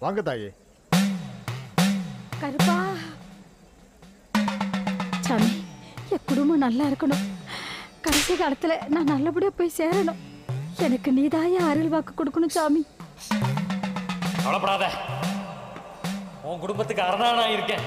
வாங்க தாயே கருப்பா சாமி என் குடும்பம் நல்லா இருக்கணும் கடைசி காலத்துல நான் நல்லபடியா போய் சேரணும் எனக்கு நீதாய அருள் வாக்கு கொடுக்கணும் சாமி கவலைப்படாத உன் குடும்பத்துக்கு அரணா நான் இருக்கேன்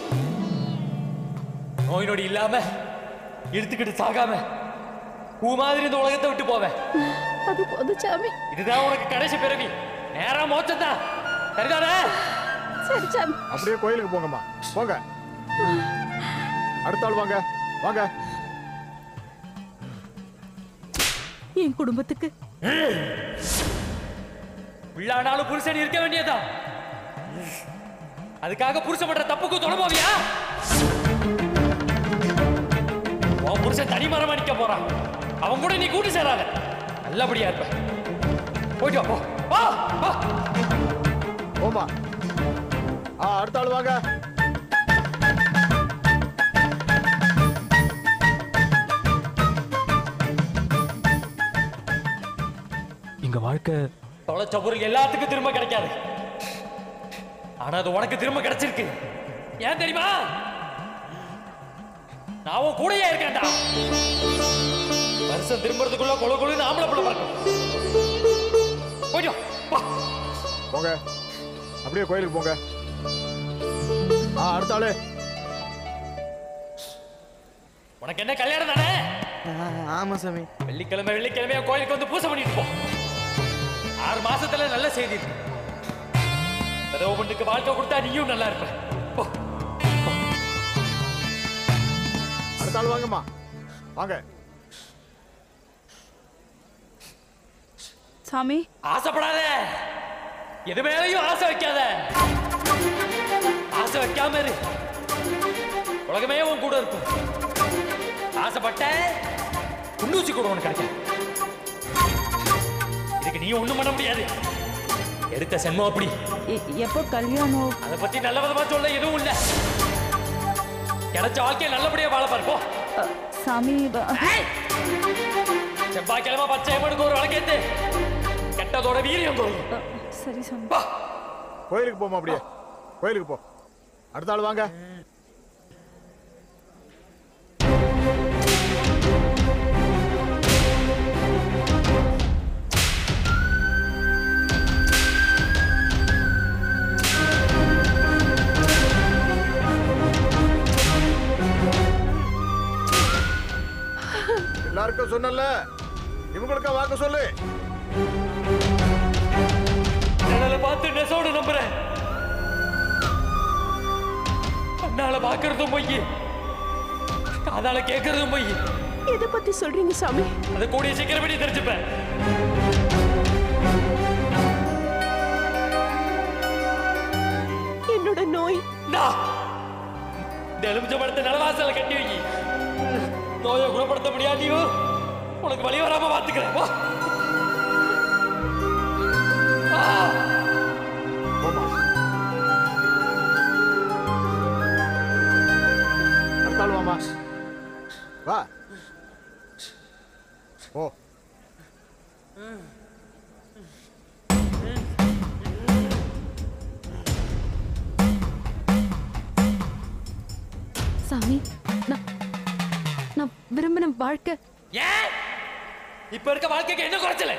நோய் நொடி இல்லாம இழுத்துக்கிட்டு சாகாம பூ மாதிரி இந்த உலகத்தை விட்டு போவேன் அது போதும் சாமி இதுதான் உனக்கு கடைசி பிறவி நேரா மோச்சம் தான் சரிதானே சரி சாமி அப்படியே கோயிலுக்கு போங்கம்மா போங்க அடுத்த ஆள் வாங்க வாங்க என் குடும்பத்துக்கு உள்ளானாலும் புருஷன் இருக்க வேண்டியதா அதுக்காக புருஷன் பண்ற தப்புக்கு தொட போவியா உன் புருஷன் தனி மரம் அடிக்க போறான் அவன் கூட நீ கூட்டி சேராத நல்லபடியா இருப்ப போயிட்டு வா, போ வா வா போமா ஆ அடுத்த ஆள் வாங்க எங்க வாழ்க்கை தொலைச்ச பொருள் எல்லாத்துக்கும் திரும்ப கிடைக்காது ஆனா அது உனக்கு திரும்ப கிடைச்சிருக்கு ஏன் தெரியுமா நான் உன் கூடயே இருக்கேன்டா வருஷம் திரும்புறதுக்குள்ள கொழு கொழுன்னு ஆம்பளை பிள்ளை பிறக்கும் போயிட்டு வா, வா போங்க அப்படியே கோயிலுக்கு போங்க ஆ அடுத்த ஆளு உனக்கு என்ன கல்யாணம் தானே ஆமா சாமி வெள்ளிக்கிழமை வெள்ளிக்கிழமையா கோயிலுக்கு வந்து பூசை பண்ணிட்டு போ ஆறு மாசத்துல நல்ல செய்தி இருக்கு ஏதோ பொண்ணுக்கு வாழ்க்கை கொடுத்தா நீயும் நல்லா இருப்ப போ அடுத்த ஆள் வாங்கம்மா வாங்க சாமி ஆசைப்படாத எது மேலையும் ஆசை வைக்காத ஆசை வைக்காம இரு உலகமே உன் கூட இருக்கும் ஆசைப்பட்ட குண்டூசி கூட உனக்கு கிடைக்கும் இதுக்கு நீ ஒண்ணும் பண்ண முடியாது எடுத்த சென்மம் அப்படி எ- எப்போ கல்யாணம் அதை பத்தி நல்ல விதமா சொல்ல எதுவும் இல்ல கிடைச்ச வாழ்க்கையை நல்லபடியா வாழ பாருப்போ அ, சாமி ப- செவ்வாய்க்கிழமை பச்சை மணிக்கு ஒரு விளக்கேத்து கெட்டதோட வீரியம் குறையும் அ, சரி சாமி வா கோயிலுக்கு போமா அப்படியே கோயிலுக்கு போ அடுத்த ஆள் வாங்க எல்லாருக்கும் சொன்னல இவங்களுக்கா வாக்க சொல்லு நிழலை பார்த்து நெசோடு நம்புறேன் கண்ணால பாக்குறதும் பொய் காதால கேட்கறதும் பொய் எதை பத்தி சொல்றீங்க சாமி அதை கூடிய சீக்கிரம் பண்ணி தெரிஞ்சுப்பேன் என்னோட நோய் இந்தா, இந்த எலுமிச்சை பழத்தை நிலவாசல கட்டி வை நோயை குணப்படுத்த முடியாட்டியும் உனக்கு வழி வராம பாத்துக்கிறேன் வா. வா. போமா அடுத்த ஆள் வாமா வா ஓ சாமி நான் நான் விரும்பின வாழ்க்கை ஏன் இப்ப இருக்க வாழ்க்கைக்கு என்ன குறைச்சல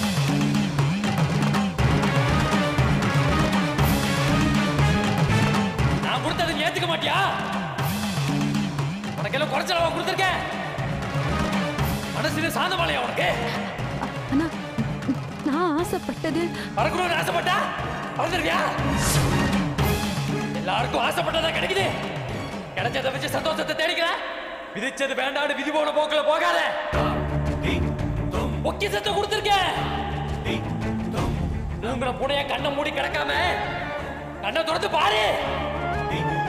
நான் கொடுத்ததை நீ ஏத்துக்க மாட்டியா உனக்கு எல்லாம் குறைச்சலவா கொடுத்துருக்கேன் மனசுல சாந்தமாலையா உனக்கு ஆனா நான் ஆசைப்பட்டது பறக்கணும்னு ஆசைப்பட்டா பறந்துருவியா எல்லாருக்கும் ஆசைப்பட்டதா கிடைக்குது கிடைச்சதை வச்சு சந்தோஷத்தை தேடிக்கிற விதிச்சது வேண்டான்னு விதி போன போக்குல போகாத பொக்கிசத்தை கொடுத்துருக்கேன் தூங்குற பூனைய கண்ணை மூடி கிடக்காம கண்ணை திறந்து பாரு